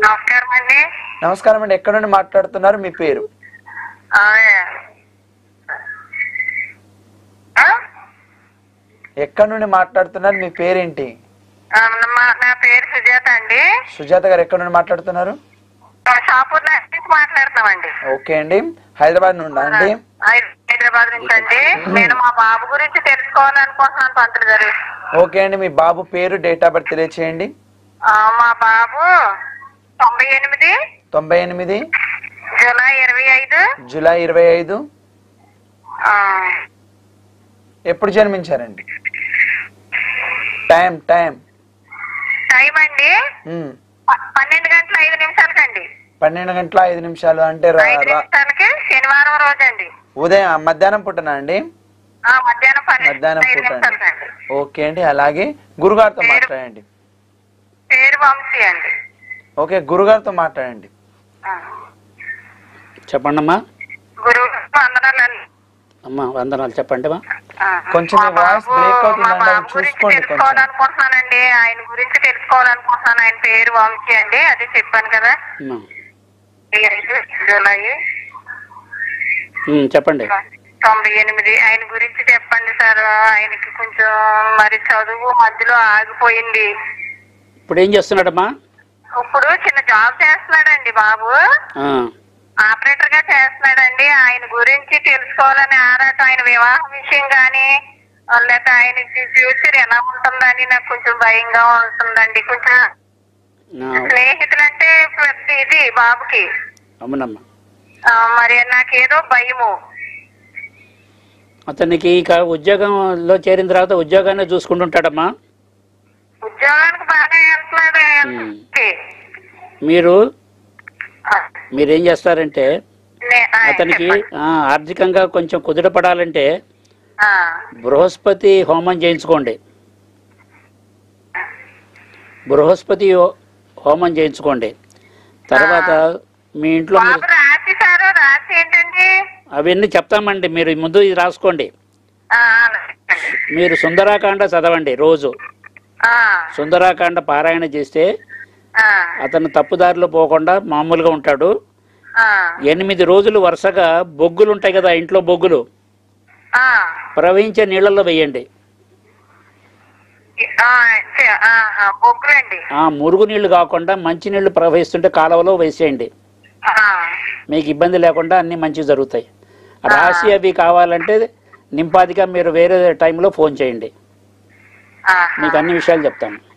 నమస్కారం అండి నమస్కారం అండి ఎక్కడ నుండి మాట్లాడుతున్నారు మీ పేరు ఆ, ఆ? ఎక్కడ నుండి మాట్లాడుతున్నారు మీ పేరేంటి ఆ, మా- నా పేరు సుజాత అండి సుజాత గారు ఎక్కడ నుండి మాట్లాడుతున్నారు ఆ, షాపూర్ నుంచి మాట్లాడుతున్నామండి ఓకే అండి హైదరాబాద్ నుండా అండి హై- హైదరాబాద్ నుంచి అండి నేను మా బాబు గురించి తెలుసుకోవాలనుకుంటున్నాను పంతులు గారు ఓకే అండి మీ బాబు పేరు డేట్ ఆఫ్ బర్త్ తెలియచేయండి ఆ, మా బాబు తొంభై ఎనిమిది తొంభై ఎనిమిది జూలై ఇరవై ఐదు జూలై ఇరవై ఐదు ఆ, ఎప్పుడు జన్మించారండి టైం టైం టైం అండి ఉమ్, ప- పన్నెండు గంటల ఐదు నిమిషాలకండి పన్నెండు గంటల ఐదు నిమిషాలు అంటే రా- ఐదు రా- నిమిషాలకి శనివారం రోజు అండి ఉదయం మధ్యాహ్నం పుట్టనా అండి ఆ, మధ్యాహ్నం పన్నెండు మధ్యాహ్నం ఐదు పూట అండి నిమిషాలకండి ఓకే అండి అలాగే గురుగారితో మాట్లాడండి పేరు వంశీ అండి ఓకే గురుగారితో మాట్లాడండి ఆ. చెప్పండమ్మా గురువు వందనాలండి అమ్మా వందనాలు చెప్పండి అమ్మా ఆ. కొంచెం మా మీ వాయిస్ బాబు- బ్రేక్ అవుతుందండి, మా అది బాబు గురించి చూసుకోండి కొంచెం. తెలుసుకోవాలనుకుంటున్నానండి ఆయన గురించి తెలుసుకోవాలనుకుంటున్నాను ఆయన పేరు వంశీ అండి అదే చెప్పాను కదా అమ్మా. ఈ ఐదు జూలై ఉమ్, చెప్పండి తొంభై ఎనిమిది ఆయన గురించి చెప్పండి సార్ ఆయనకి కొంచెం మరి చదువు మధ్యలో ఆగిపోయింది ఇప్పుడు ఏం చేస్తున్నాడమ్మా ఇప్పుడు చిన్న జాబ్ చేస్తున్నాడండి బాబు ఆ, ఆపరేటర్ గా చేస్తున్నాడండి ఆయన గురించి తెలుసుకోవాలని ఆరాటం ఆయన వివాహ విషయం గాని ఆ, లేకపోతే ఆయన ఫ్యూచర్ ఎలా ఉంటుందని నాకు కొంచెం భయంగా ఉంటుందండి కొంచెం ఆ, స్నేహితులంటే పెద్ద ఇది బాబుకి అవునమ్మా ఆ, మరి నాకేదో భయము అతనికి ఇక ఉద్యోగంలో చేరిన తర్వాత ఉద్యోగాన్ని చూసుకుంటుంటాడమ్మా ఉద్యోగానికి బాగానే వెళ్తున్నాడు ఉమ్. ఓకే. మీరు ఆ, మీరేం చేస్తారంటే నే- ఆ, అతనికి చెప్పండి. ఆ, ఆర్థికంగా కొంచెం కుదుటపడాలంటే ఆ, బృహస్పతి హోమం చేయించుకోండి బృహస్పతి హో- హోమం చేయించుకోండి తర్వాత మీ ఇంట్లో మీరు బాబు రాసి సారు రాసి ఏంటండి అవన్నీ చెప్తామండి మీరు ముందు ఇది రాసుకోండి ఆ, చెప్పండి. మీరు సుందరాకాండ చదవండి రోజు ఆ, సుందరాకాండ పారాయణ చేస్తే ఆ, అతను తప్పుదారిలో పోకుండా మామూలుగా ఉంటాడు ఆ, ఎనిమిది రోజులు వరుసగా బొగ్గులు ఉంటాయి కదా ఇంట్లో బొగ్గులు ఆ. ప్రవహించే నీళ్ళల్లో వేయండి ఆ, చే- ఆ, ఆ, బొగ్గులండి ఆ మురుగు నీళ్లు కాకుండా మంచి నీళ్లు ప్రవహిస్తుంటే కాలువలో వేసేయండి ఆ, మీకు ఇబ్బంది లేకుండా అన్ని మంచిగా జరుగుతాయి రాసి అవి కావాలంటే నింపాదిగా మీరు వేరే టైంలో ఫోన్ చేయండి ఆహా. మీకు అన్ని విషయాలు చెప్తాను